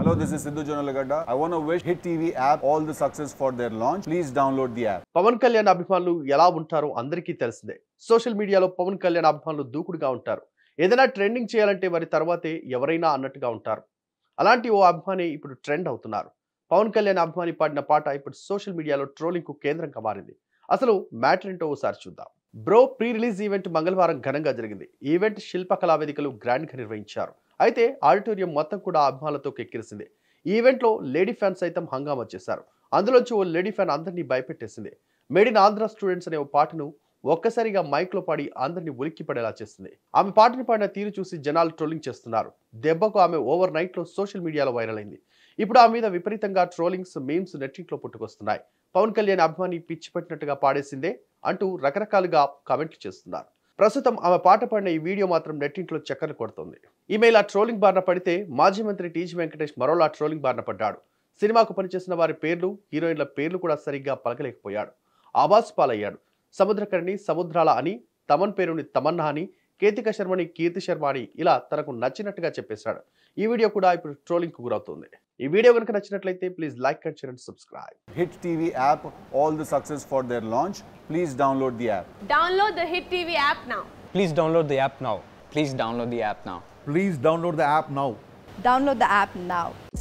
Hello, this is Sidhu Jonalagada. I want to wish Hit TV app all the success for their launch. Please download the app. Pawan Kalyan అభిమానులు ఎలా ఉంటారో అందరికీ తెలిసిందే social మీడియాలో పవన్ కళ్యాణ్ అభిమానులు దూకుడుగా ఉంటారు ఏదైనా ట్రెండింగ్ చేయాలంటే వారి తర్వాతే ఎవరైనా అన్నట్టుగా ఉంటారు అలాంటి ఓ అభిమాని ఇప్పుడు ట్రెండ్ అవుతున్నారు పవన్ కళ్యాణ్ అభిమాని పాడిన పాట ఇప్పుడు సోషల్ మీడియాలో ట్రోలింగ్ కు కేంద్రంగా మారింది అసలు మ్యాటర్ ఏంటో ఓసారి చూద్దాం బ్రో ప్రీ రిలీజ్ ఈవెంట్ మంగళవారం ఘనంగా జరిగింది ఈ ఈవెంట్ శిల్పకళా వేదికలు గ్రాండ్ గా నిర్వహించారు అయితే ఆడిటోరియం మొత్తం కూడా అభిమానులతో కెక్కిరిసింది ఈ ఈవెంట్లో లేడీ ఫ్యాన్స్ సైతం హంగామా చేశారు అందులోంచి ఓ లేడీ ఫ్యాన్ అందరినీ భయపెట్టేసింది మేడ్ ఇన్ ఆంధ్ర స్టూడెంట్స్ అనే ఓ పాటను ఒక్కసారిగా మైక్ లో పాడి అందరినీ ఉలిక్కి పడేలా చేస్తుంది ఆమె పాటను పాడిన తీరు చూసి జనాలు ట్రోలింగ్ చేస్తున్నారు దెబ్బకు ఆమె ఓవర్ నైట్ లో సోషల్ మీడియాలో వైరల్ అయింది ఇప్పుడు ఆమె మీద విపరీతంగా ట్రోలింగ్స్ మీమ్స్ నెట్టింట్లో పుట్టుకొస్తున్నాయి పవన్ కళ్యాణ్ అభిమాని పిచ్చి పట్టినట్టుగా పాడేసిందే అంటూ రకరకాలుగా కామెంట్లు చేస్తున్నారు ప్రస్తుతం ఆమె పాట పాడిన ఈ వీడియో మాత్రం నెట్టింట్లో చక్కర్లు కొడుతుంది ఈమె ఇలా ట్రోలింగ్ బారిన పడితే మాజీ మంత్రి టీజీ వెంకటేష్ మరోలా ట్రోలింగ్ బారిన పడ్డాడు సినిమాకు పనిచేసిన వారి పేర్లు హీరోయిన్ల పేర్లు కూడా సరిగ్గా పలకలేకపోయాడు ఆవాస్ పాలయ్యాడు సముద్రకర్ణి సముద్రాల అని తమన్ పేరుని తమన్నా అని కేతిక శర్మని కీర్తి శర్మ అని ఇలా తనకు నచ్చినట్టుగా చెప్పేశాడు ఈ వీడియో కూడా ఇప్పుడు ట్రోలింగ్ కు గురవుతుంది ఈ వీడియో కనుక నచ్చినట్లయితే please like and share and subscribe Hit TV app all the success for their launch. Please download the app. Download the Hit TV app now. Please download the app now. Please download the app now. Please download the app now. Download the app now.